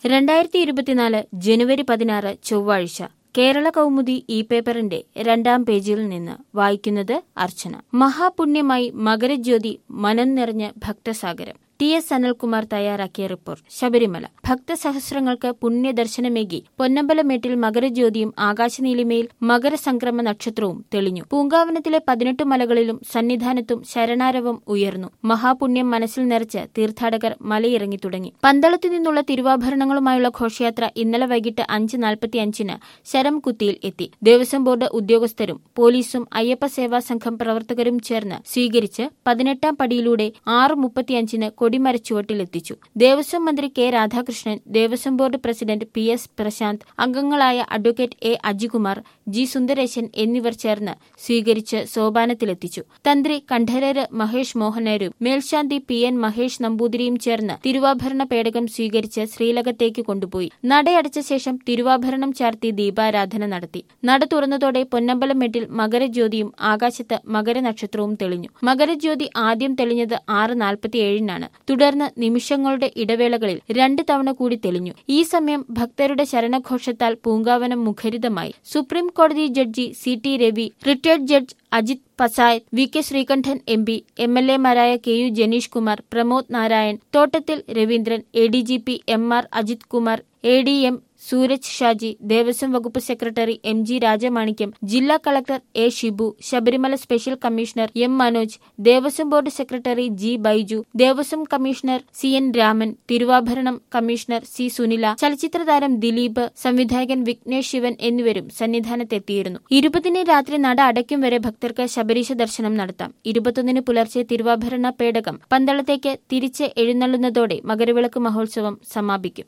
രണ്ടായിരത്തി ഇരുപത്തിനാല് ജനുവരി പതിനാറ് ചൊവ്വാഴ്ച കേരള കൗമുദി ഈ പേപ്പറിന്റെ രണ്ടാം പേജിൽ നിന്ന് വായിക്കുന്നത് അർച്ചന മഹാപുണ്യമായി മകരജ്യോതി മനം നിറഞ്ഞ ഭക്തസാഗരം ടി എസ് അനിൽകുമാർ തയ്യാറാക്കിയ റിപ്പോർട്ട് ശബരിമല ഭക്തസഹസ്രങ്ങൾക്ക് പുണ്യദർശനമേകി പൊന്നമ്പലമേട്ടിൽ മകരജ്യോതിയും ആകാശനീലിമയിൽ മകരസംക്രമ നക്ഷത്രവും തെളിഞ്ഞു പൂങ്കാവനത്തിലെ പതിനെട്ട് മലകളിലും സന്നിധാനത്തും ശരണാരവം ഉയർന്നു മഹാപുണ്യം മനസ്സിൽ നിറച്ച് തീർത്ഥാടകർ മലയിറങ്ങി തുടങ്ങി പന്തളത്തു നിന്നുള്ള തിരുവാഭരണങ്ങളുമായുള്ള ഘോഷയാത്ര ഇന്നലെ വൈകിട്ട് അഞ്ച് നാൽപ്പത്തിയഞ്ചിന് ശരംകുത്തിയിൽ എത്തി ദേവസ്വം ബോർഡ് ഉദ്യോഗസ്ഥരും പോലീസും അയ്യപ്പ സേവാ സംഘം പ്രവർത്തകരും ചേർന്ന് സ്വീകരിച്ച് പതിനെട്ടാം പടിയിലൂടെ ആറ് മുപ്പത്തിയഞ്ചിന് കൊടിമരച്ചുവട്ടിലെത്തിച്ചു ദേവസ്വം മന്ത്രി K Radhakrishnan Devaswom board president P S Prasanth അംഗങ്ങളായ advocate A Ajikumar G Sundaresan എന്നിവർ ചേർന്ന് സ്വീകരിച്ച് സോപാനത്തിലെത്തിച്ചു തന്ത്രി കണ്ഠരര് മഹേഷ് മോഹനരും മേൽശാന്തി പി എൻ മഹേഷ് നമ്പൂതിരിയും ചേർന്ന് തിരുവാഭരണ പേടകം സ്വീകരിച്ച് ശ്രീലകത്തേക്ക് കൊണ്ടുപോയി നടയടച്ച ശേഷം തിരുവാഭരണം ചാർത്തി ദീപാരാധന നടത്തി നട തുറന്നതോടെ പൊന്നമ്പലമെട്ടിൽ മകരജ്യോതിയും ആകാശത്ത് മകരനക്ഷത്രവും തെളിഞ്ഞു മകരജ്യോതി ആദ്യം തെളിഞ്ഞത് ആറ് നാൽപ്പത്തിയേഴിനാണ് തുടർന്ന് നിമിഷങ്ങളുടെ ഇടവേളകളിൽ രണ്ട് തവണ കൂടി തെളിഞ്ഞു ഈ സമയം ഭക്തരുടെ ശരണഘോഷത്താൽ പൂങ്കാവനം മുഖരിതമായി supreme court judge C T Ravi retired judge Ajith Pasayi V K Sreekandan M P M L എമാരായ K U Janeesh Kumar Pramod Narayan Thottathil Raveendran A D G P M R Ajith Kumar A D M Sooraj Shaji Devaswom വകുപ്പ് സെക്രട്ടറി എം ജി രാജമാണിക്യം ജില്ലാ collector A Shibu Sabarimala special commissioner M Manoj Devaswom board secretary G Baiju Devaswom commissioner C N Raman തിരുവാഭരണം commissioner C Sunila ചലച്ചിത്ര താരം ദിലീപ് സംവിധായകൻ വിഘ്നേഷ് ശിവൻ എന്നിവരും സന്നിധാനത്തെത്തിയിരുന്നു ഇരുപതിന് രാത്രി നട അടയ്ക്കും വരെ ഭക്തർക്ക് ശബരീശ ദർശനം നടത്താം ഇരുപത്തൊന്നിന് പുലർച്ചെ തിരുവാഭരണ പേടകം പന്തളത്തേക്ക് തിരിച്ച് എഴുന്നള്ളുന്നതോടെ മകരവിളക്ക് മഹോത്സവം സമാപിക്കും